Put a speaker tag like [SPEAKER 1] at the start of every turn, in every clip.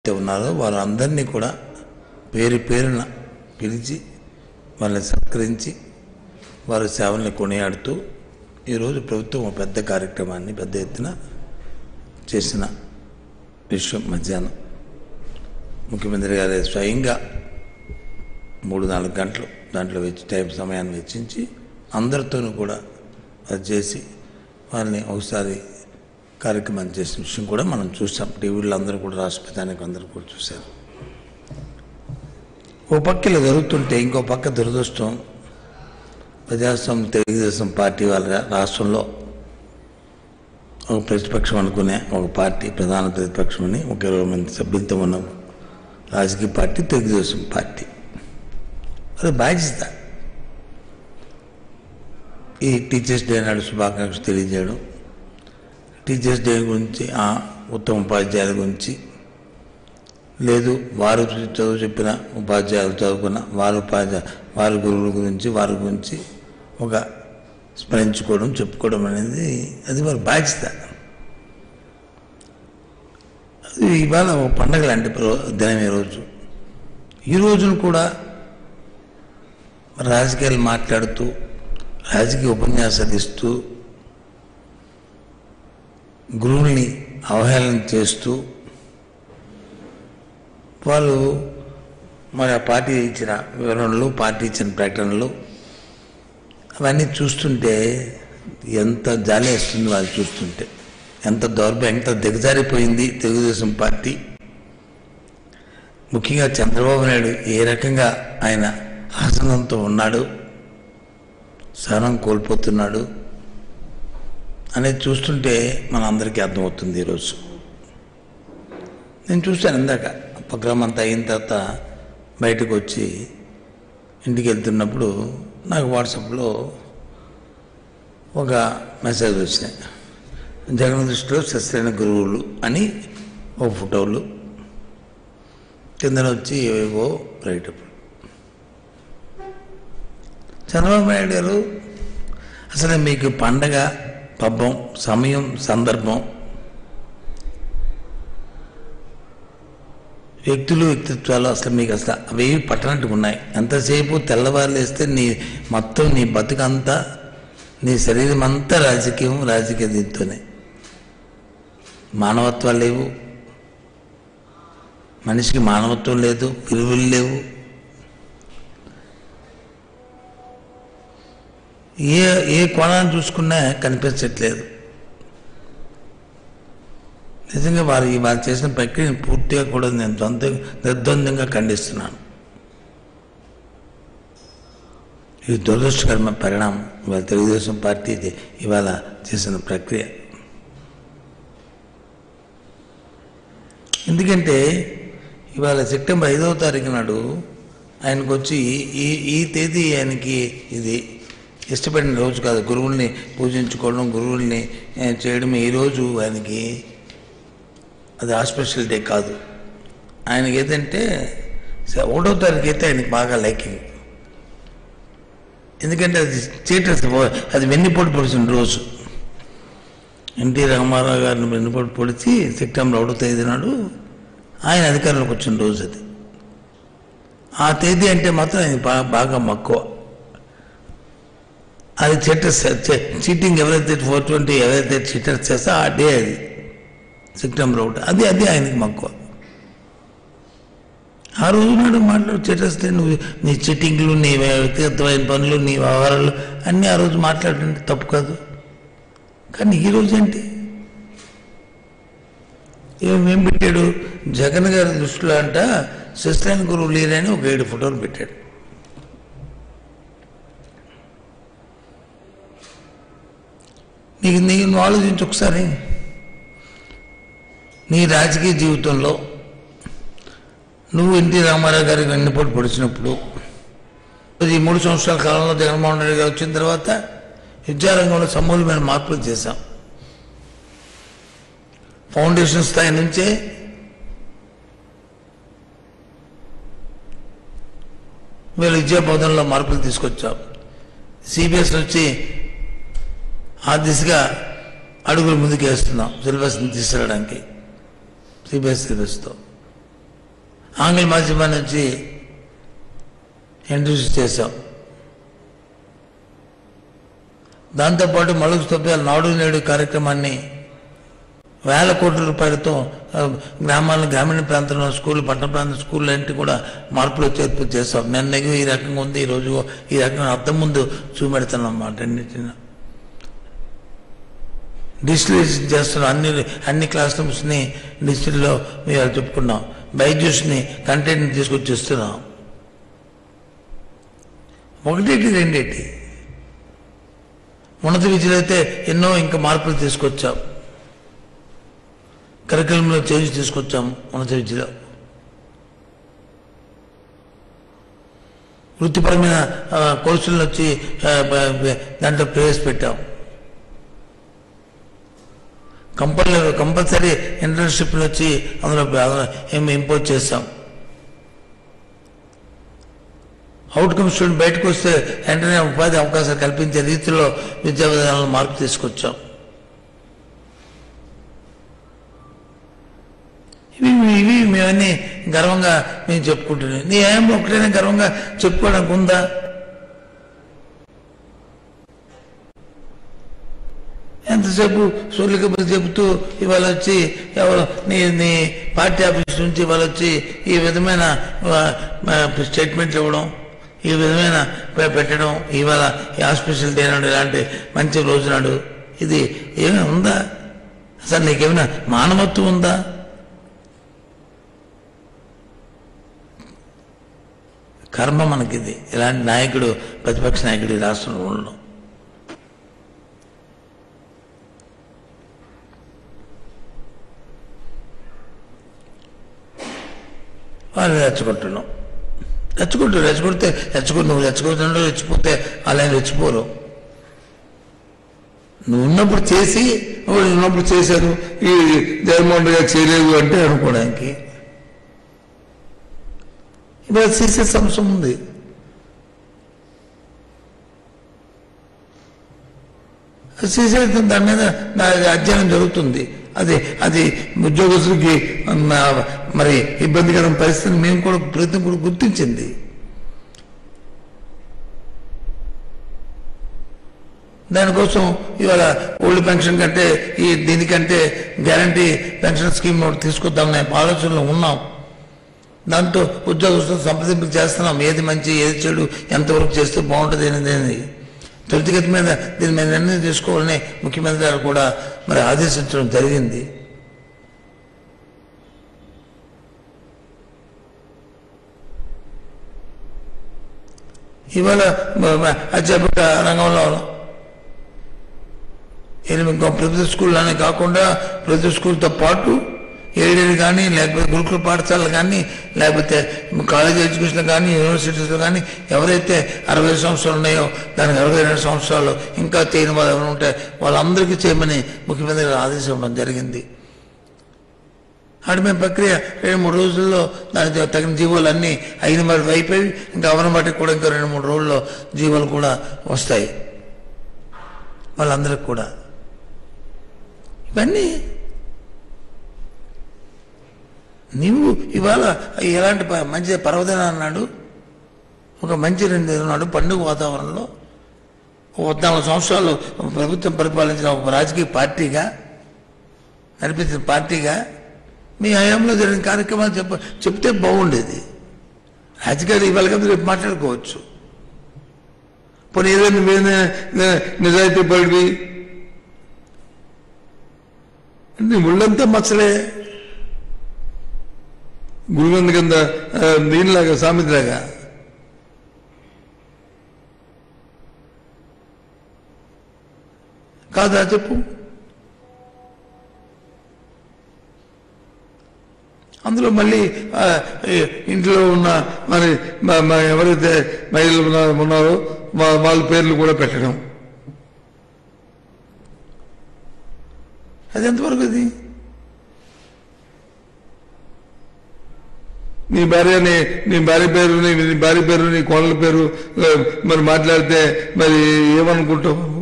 [SPEAKER 1] అయితే ఉన్నారో వారందరినీ కూడా పేరు పేరున పిలిచి వాళ్ళని సత్కరించి వారి సేవల్ని కొనియాడుతూ ఈరోజు ప్రభుత్వం ఒక పెద్ద కార్యక్రమాన్ని పెద్ద ఎత్తున చేసిన విషయం మధ్యాహ్నం ముఖ్యమంత్రి గారు స్వయంగా మూడు నాలుగు గంటలు దాంట్లో వెచ్చి టైం సమయాన్ని వెచ్చించి అందరితోనూ కూడా అది చేసి వాళ్ళని ఒకసారి కార్యక్రమం చేసిన విషయం కూడా మనం చూసాం టీవీలో అందరూ కూడా రాష్ట్ర ప్రధానికి అందరూ కూడా చూశారు ఓ పక్క ఇలా జరుగుతుంటే ఇంకో పక్క దురదృష్టం ప్రజాస్వామ్య తెలుగుదేశం పార్టీ వాళ్ళ రాష్ట్రంలో ఒక ప్రతిపక్షం అనుకునే ఒక పార్టీ ప్రధాన ప్రతిపక్షం అని ఒక ఇరవై మంది సభ్యులతో ఉన్న రాజకీయ పార్టీ తెలుగుదేశం పార్టీ అది బాధ్యత ఈ టీచర్స్ డే నాడు శుభాకాంక్షలు తెలియజేయడం టీచర్స్ డే గురించి ఆ ఉత్తమ ఉపాధ్యాయుల గురించి లేదు వారు చదువు చెప్పిన ఉపాధ్యాయులు చదువుకున్న వారి ఉపాధ్యాయ వారి గురువుల గురించి వారి గురించి ఒక స్మరించుకోవడం చెప్పుకోవడం అనేది అది వారి బాధ్యత అది ఇవాళ ఒక పండగ లాంటి ప్రో- దినం ఈరోజు ఈ రోజును కూడా రాజకీయాలు మాట్లాడుతూ రాజకీయ ఉపన్యాసాలు ఇస్తూ గురువుల్ని అవహేళన చేస్తూ వాళ్ళు మరి ఆ పార్టీ ఇచ్చిన వివరణలు పార్టీ ఇచ్చిన ప్రకటనలు అవన్నీ చూస్తుంటే ఎంత జాలి వేస్తుంది వాళ్ళు చూస్తుంటే ఎంత దౌర్భ్యం ఎంత దిగజారిపోయింది తెలుగుదేశం పార్టీ ముఖ్యంగా చంద్రబాబు నాయుడు ఏ రకంగా ఆయన ఆసనంతో ఉన్నాడు సహనం కోల్పోతున్నాడు అనేది చూస్తుంటే మన అందరికీ అర్థమవుతుంది ఈరోజు నేను చూశాను ఇందాక ప్రోగ్రామ్ అంతా అయిన తర్వాత బయటకు వచ్చి ఇంటికి వెళ్తున్నప్పుడు నాకు వాట్సాప్లో ఒక మెసేజ్ వచ్చినాయి జగన్ దృష్టిలో శస్త్రైన గురువులు అని ఒక ఫోటోలు కిందన వచ్చి ఏవేవో రైటప్ చంద్రబాబు నాయుడు గారు అసలు మీకు పండగ పబ్బం సమయం సందర్భం వ్యక్తులు వ్యక్తిత్వాలు అసలు మీకు అసలు అవేవి పట్టనట్టు ఉన్నాయి ఎంతసేపు తెల్లవారులు వేస్తే నీ మొత్తం నీ బతుకంతా నీ శరీరం అంతా రాజకీయం రాజకీయ దీంతోనే మానవత్వాలు లేవు మనిషికి మానవత్వం లేదు విలువలు లేవు ఏ ఏ కోణాన్ని చూసుకున్నా కనిపించట్లేదు నిజంగా వారు ఈ వారు చేసిన ప్రక్రియను పూర్తిగా కూడా నేను సొంత నిర్ద్వందంగా ఖండిస్తున్నాను ఇది దురదృష్టకరమైన పరిణామం ఇవాళ తెలుగుదేశం పార్టీ ఇది ఇవాళ చేసిన ప్రక్రియ ఎందుకంటే ఇవాళ సెప్టెంబర్ ఐదవ తారీఖు నాడు ఆయనకు వచ్చి ఈ ఈ తేదీ ఆయనకి ఇది ఇష్టపడిన రోజు కాదు గురువుల్ని పూజించుకోవడం గురువుల్ని ఏ, చేయడం ఈ రోజు ఆయనకి అది ఆస్పెషల్ డే కాదు ఆయనకి ఏదంటే స- ఒకటో తారీఖు అయితే ఆయనకి బాగా లైకింగ్ ఎందుకంటే అది చీటర్స్ అది వెన్నుపోటు పొడిచిన రోజు ఎన్టీ రామారావు గారిని వెన్నుపోటు పొడిచి సెప్టెంబర్ ఒకటో తేదీ నాడు ఆయన అధికారంలోకి వచ్చిన రోజు అది ఆ తేదీ అంటే మాత్రం ఆయన బాగా బాగా మక్కువ అది చీటర్స్ చీటింగ్ ఎవరైతే ఫోర్ ట్వంటీ ఎవరైతే చీటర్స్ చేస్తా ఆ డే అది సెప్టెంబర్ ఒకటి అది అది ఆయనకి మక్కువ ఆ రోజు నాడు మాట్లాడు చేసేస్తే నువ్వు నీ చిట్టింగ్లు నీ వ్యక్తిగతమైన పనులు నీ వ్యవహారాలు అన్నీ ఆ రోజు మాట్లాడండి తప్పు కాదు కానీ ఈ రోజు ఏంటి ఏం పెట్టాడు జగన్ గారి దృష్టిలో అంట శస్త్రాయన గురువు లేరని ఒక ఏడు ఫోటోలు పెట్టాడు నీకు నీకు నువ్వు ఆలోచించు ఒకసారి నీ రాజకీయ జీవితంలో నువ్వు ఎన్టీ రామారావు గారికి వెన్నుపోటు పొడిచినప్పుడు ఈ మూడు సంవత్సరాల కాలంలో జగన్మోహన్ రెడ్డి గారు వచ్చిన తర్వాత విద్యారంగంలో సమూలమైన మార్పులు చేశాం ఫౌండేషన్ స్థాయి నుంచే వీళ్ళు విద్యా బోధనలో మార్పులు తీసుకొచ్చాం సిబిఎస్ నుంచి ఆ దిశగా అడుగులు ముందుకు వేస్తున్నాం సిలబస్ని తీసుకెళ్ళడానికి సిబిఎస్ సిలబస్తో ఆంగ్ల మాధ్యమాన్ని వచ్చి ఇంట్రడ్యూస్ చేశాం దాంతోపాటు మలుగు స్తోపాల నాడు నేడు కార్యక్రమాన్ని వేల కోట్ల రూపాయలతో ఆ, గ్రామాల గ్రామీణ ప్రాంతంలో స్కూల్ పట్టణ ప్రాంత స్కూల్ అన్నింటి కూడా మార్పులు చేర్పు చేస్తాం నిన్నగా ఈ రకంగా ఉంది ఈ రోజు ఈ రకంగా అర్థం ముందు చూపెడుతున్నాం అన్నమాట అన్నిటిని డిజిటలైజేషన్ చేస్తున్నాం అన్ని అన్ని క్లాస్ రూమ్స్ని డిజిటల్లో మేము చెప్పుకున్నాం బైజూస్ని కంటెంట్ని తీసుకొచ్చి ఇస్తున్నాం ఒకటేటి రెండేటి ఉన్నత విద్యలో అయితే ఎన్నో ఇంకా మార్పులు తీసుకొచ్చాం కరికులంలో చేంజ్ తీసుకొచ్చాం ఉన్నత విద్యలో వృత్తిపరమైన ఆ, కోర్సులను వచ్చి ఆ, బ- బ- దాంట్లో ప్రవేశపెట్టాం కంపల్సరీ కంపల్సరీ ఇంటర్న్షిప్లు వచ్చి అందులో ఏం ఇంపోజ్ చేస్తాం అవుట్కమ్ స్టూడెంట్ బయటకు వస్తే వెంటనే ఉపాధి అవకాశాలు కల్పించే రీతిలో విద్యా విధానంలో మార్పు తీసుకొచ్చాం ఇవి ఇవి మేమన్నీ గర్వంగా మేము చెప్పుకుంటున్నాం నీ ఏం ఒకటైనా గర్వంగా చెప్పుకోవడానికి ఉందా ఎంతసేపు సూర్యకబులు చెబుతూ ఇవాళ వచ్చి ఎవరు నీ నీ పార్టీ ఆఫీస్ నుంచి ఇవాళ వచ్చి ఈ విధమైన ఆ, ఆ, స్టేట్మెంట్లు ఇవ్వడం ఈ విధమైన పె- పెట్టడం ఇవాళ ఈ హాస్పిటల్ డే నాడు ఇలాంటి మంచి రోజు నాడు ఇది ఏమైనా ఉందా అసలు నీకేమైనా మానవత్వం ఉందా కర్మ మనకిది ఇలాంటి నాయకుడు ప్రతిపక్ష నాయకుడు ఈ రాష్ట్రంలో ఉండడం వాళ్ళు రెచ్చగొట్టడం రెచ్చగొట్టు రెచ్చగొడితే రెచ్చగొట్టు నువ్వు రెచ్చగొడుతుండో రెచ్చిపోతే అలా రెచ్చిపోరు నువ్వు ఉన్నప్పుడు చేసి "ఓ, ఉన్నప్పుడు చేశారు ఈ జగన్మోహన్ రెడ్డి గారు చేయలేవు అంటే అనుకోవడానికి ఇవాళ చేసే సంవత్సరం ఉంది చేసే దాని మీద నా అధ్యయనం జరుగుతుంది అది అది ఉద్యోగస్తులకి మ- మరి ఇబ్బందికరమైన పరిస్థితిని మేము కూడా ప్రయత్నం కూడా గుర్తించింది దానికోసం ఇవాళ ఓల్డ్ పెన్షన్ కంటే ఈ దీనికంటే గ్యారంటీ పెన్షన్ స్కీమ్ ఒకటి తీసుకొద్దామనే ఆలోచనలో ఉన్నాం దాంతో ఉద్యోగస్తులు సంప్రదింపులు చేస్తున్నాం ఏది మంచి ఏది చెడు ఎంతవరకు చేస్తే బాగుంటుంది అనేది త్వరితగతి మీద దీని మీద నిర్ణయం తీసుకోవాలని ముఖ్యమంత్రి గారు కూడా మరి ఆదేశించడం జరిగింది ఇవాళ మ- మ- అధ్యాపక రంగంలో ఎనిమిది ఇంకో ప్రభుత్వ స్కూల్లోనే కాకుండా ప్రభుత్వ స్కూల్తో పాటు ఎయిడెడ్ కానీ లేకపోతే గురుకుల పాఠశాలలు కానీ లేకపోతే కాలేజ్ ఎడ్యుకేషన్ కానీ యూనివర్సిటీస్లో కానీ ఎవరైతే అరవై సంవత్సరాలు ఉన్నాయో దానికి అరవై రెండు సంవత్సరాలు ఇంకా చేయని వాళ్ళు ఎవరు ఉంటే వాళ్ళందరికీ చేయమని ముఖ్యమంత్రి గారు ఆదేశం ఇవ్వడం జరిగింది అడిమే ప్రక్రియ రెండు మూడు రోజుల్లో దానికి తగిన జీవోలు అన్నీ అయిన మరి అయిపోయి ఇంకా అవన బట్టి కూడా ఇంకా రెండు మూడు రోజుల్లో జీవోలు కూడా వస్తాయి వాళ్ళందరికి కూడా ఇవన్నీ నీవు ఇవాళ ఎలాంటి ప- మంచి పర్వదిన అన్నాడు ఒక మంచి రెండు నాడు పండుగ వాతావరణంలో ఒక పద్నాలుగు సంవత్సరాలు ప్రభుత్వం పరిపాలించిన ఒక రాజకీయ పార్టీగా నడిపించిన పార్టీగా మీ హయాంలో జరిగిన కార్యక్రమాలు చెప్ప చెప్తే బాగుండేది రాజకీయాలు ఇవాళ కదా రేపు మాట్లాడుకోవచ్చు పోనీ ఏదైనా మీద నిజాయితీ పడివి నీ ముళ్ళంతా మచ్చలే గురువంద కింద ఆ, దీనిలాగా సామెతలాగా కాదా చెప్పు అందులో మళ్ళీ ఆ, ఈ ఇంట్లో ఉన్న మరి మ- మ- ఎవరైతే మహిళలు ఉన్నా- ఉన్నారో వా- వాళ్ళ పేర్లు కూడా పెట్టడం అది ఎంతవరకు అది నీ భార్యని నీ భార్య పేరు నీ నీ భార్య పేరు నీ కోడల పేరు ఆ, మరి మాట్లాడితే మరి ఏమనుకుంటావు నువ్వు?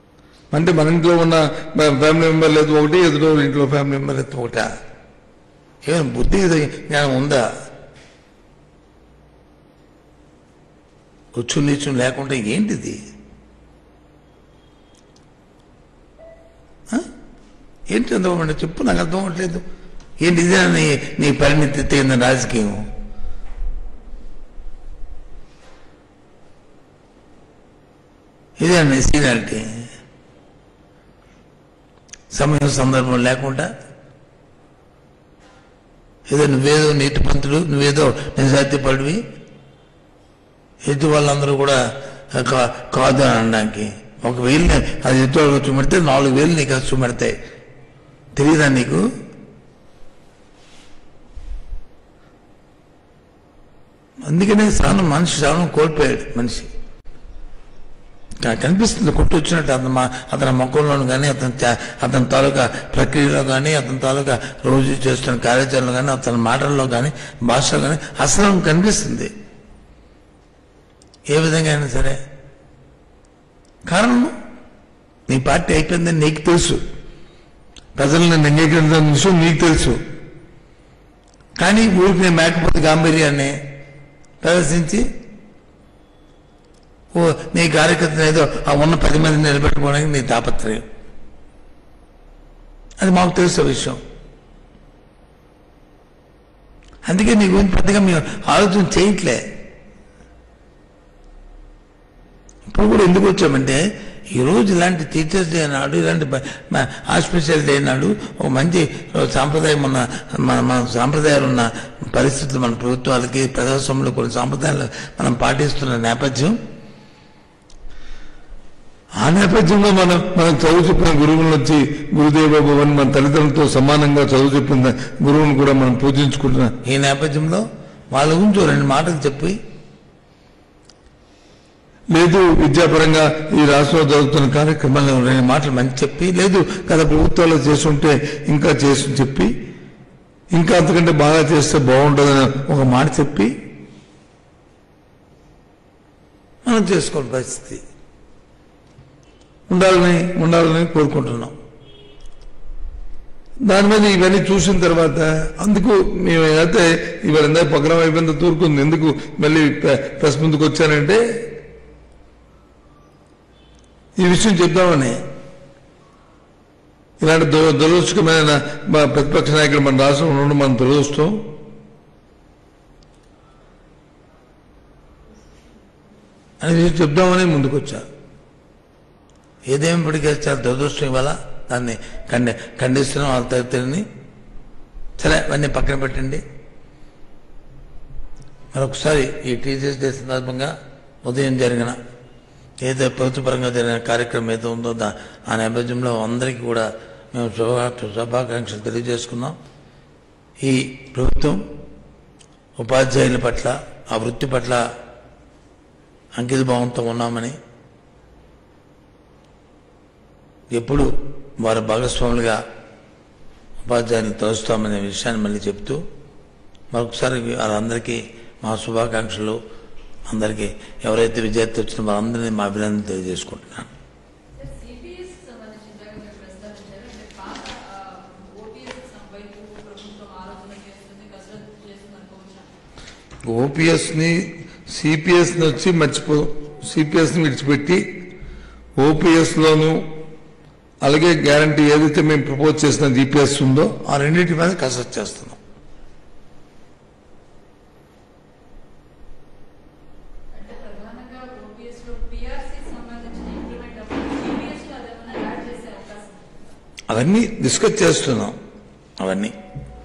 [SPEAKER 1] అంటే మన ఇంట్లో ఉన్న ఫ్యామిలీ మెంబర్ లేదు ఒకటి ఎదుటో ఇంట్లో ఫ్యామిలీ మెంబర్ లేదు ఒకట ఏమైనా బుద్ధి జ్ఞానం ఉందా ఉచ్చు నీచం లేకుండా ఏంటిది ఆ? ఏంటి చంద్రబాబు చెప్పు నాకు అర్థం అవ్వట్లేదు ఏంటి ఇదే నీ నీ పరిణితి తగిన రాజకీయం ఇదే నీ సీనియారిటీ సమయం సందర్భం లేకుండా ఏదో నువ్వేదో నీటి పంతుడు నువ్వేదో నిజాయితీపడివి ఎదుటి వాళ్ళందరూ కూడా కా- కాదు అని అనడానికి ఒక వేలు అది ఎదుటి వాళ్ళకి చూపెడితే నాలుగు వేలు నీకు అది చూపెడతాయి తెలియదా నీకు అందుకనే సహనం మనిషి సహనం కోల్పోయాడు మనిషి కా- కనిపిస్తుంది కొట్టు వచ్చినట్టు అతను మా అతని ముఖంలోను కానీ అతని చా- అతని తాలూకా ప్రక్రియలో కానీ అతని తాలూకా రోజు చేస్తున్న కార్యాచరణలో కానీ అతని మాటల్లో కానీ భాషలో కానీ అసలు కనిపిస్తుంది ఏ విధంగా అయినా సరే కారణం నీ పార్టీ అయిపోయిందని నీకు తెలుసు ప్రజలను అంగీకరించిన విషయం నీకు తెలుసు కానీ ఊరికి నేను మేకపోతే గాంభీర్యాన్ని ప్రదర్శించి ఓ నీ కార్యకర్తను ఏదో ఆ ఉన్న పది మందిని నిలబెట్టుకోవడానికి నీ తాపత్రయం అది మాకు తెలుసు ఆ విషయం అందుకే నీ గురించి పెద్దగా మేము ఆలోచన చేయట్లే ఇప్పుడు కూడా ఎందుకు వచ్చామంటే ఈ రోజు ఇలాంటి టీచర్స్ డే నాడు ఇలాంటి హాస్పిటల్ డే నాడు ఒక మంచి సాంప్రదాయం ఉన్న మన మన సాంప్రదాయాలు ఉన్న పరిస్థితులు మన ప్రభుత్వాలకి ప్రజాస్వామ్యంలో కొన్ని సాంప్రదాయాలు మనం పాటిస్తున్న నేపథ్యం
[SPEAKER 2] ఆ నేపథ్యంలో మనం మనం చదువు చెప్పిన గురువులను వచ్చి గురుదేవ భవన్ మన తల్లిదండ్రులతో సమానంగా చదువు చెప్పిన గురువును కూడా మనం పూజించుకుంటున్నాం
[SPEAKER 1] ఈ నేపథ్యంలో వాళ్ళ గురించి ఓ రెండు మాటలు చెప్పి
[SPEAKER 2] లేదు విద్యాపరంగా ఈ రాష్ట్రంలో జరుగుతున్న కార్యక్రమాలు
[SPEAKER 1] మళ్ళీ రెండు మాటలు మంచి చెప్పి
[SPEAKER 2] లేదు గత ప్రభుత్వాలు చేస్తుంటే ఇంకా చేసి చెప్పి ఇంకా అంతకంటే బాగా చేస్తే బాగుంటుందని
[SPEAKER 1] ఒక మాట చెప్పి మనం చేసుకోవాలి పరిస్థితి
[SPEAKER 2] ఉండాలని
[SPEAKER 1] ఉండాలని కోరుకుంటున్నాం
[SPEAKER 2] దాని మీద ఇవన్నీ చూసిన తర్వాత అందుకు మేము అయితే ఇవాళ ఎంత పగ్రం అయిపోయింది తూరుకుంది ఎందుకు మళ్ళీ ప్ర- ప్రెస్ ముందుకు వచ్చానంటే ఈ విషయం చెప్దామని ఇలాంటి దుర దురదృష్టకమైన మా ప్రతిపక్ష నాయకుడు మన రాష్ట్రంలో ఉండడం మన దురదృష్టం
[SPEAKER 1] అని విషయం చెప్దామని ముందుకు వచ్చా ఏదేమిప్పటికీ చాలా దురదృష్టం ఇవాళ దాన్ని ఖండి ఖండిస్తున్నాం వాళ్ళ తల్లిని సరే అవన్నీ పక్కన పెట్టండి మరొకసారి ఈ టీచర్స్ డే సందర్భంగా ఉదయం జరిగిన ఏదో ప్రభుత్వపరంగా జరిగిన కార్యక్రమం ఏదో ఉందో దా ఆ నేపథ్యంలో అందరికీ కూడా మేము శుభా శుభాకాంక్షలు తెలియజేసుకున్నాం ఈ ప్రభుత్వం ఉపాధ్యాయుల పట్ల ఆ వృత్తి పట్ల అంకిత భావంతో ఉన్నామని ఎప్పుడు వారి భాగస్వాములుగా ఉపాధ్యాయులను తోస్తామనే విషయాన్ని మళ్ళీ చెప్తూ మరొకసారి వారందరికీ మా శుభాకాంక్షలు అందరికీ ఎవరైతే విద్యార్థి వచ్చిన వారందరినీ మా అభినందన తెలియజేసుకుంటున్నాను
[SPEAKER 3] సిపిఎస్ సంబంధించి ఇందాక మీరు ప్రస్తావించారు అంటే పాత ఓపీఎస్ వైపు ప్రభుత్వం ఆలోచన చేస్తుంది కసరత్తు చేస్తుంది అనుకోవచ్చా
[SPEAKER 2] ఓపీఎస్ని సిపిఎస్ని వచ్చి మర్చిపో సిపిఎస్ని విడిచిపెట్టి ఓపీఎస్లోను అలాగే గ్యారంటీ ఏదైతే మేము ప్రపోజ్ చేసిన జీపీఎస్ ఉందో
[SPEAKER 1] ఆ రెండింటి మీద కసరత్తు చేస్తున్నాం
[SPEAKER 3] అంటే ప్రధానంగా ఓపీఎస్ లో పిఆర్సీ సంబంధించిన ఇంప్లిమెంట్ అవ్వాలి సిపిఎస్ లో అదేమన్నా యాడ్ చేసే అవకాశం ఉందా?
[SPEAKER 1] అవన్నీ డిస్కస్ చేస్తున్నాం అవన్నీ
[SPEAKER 3] అంటే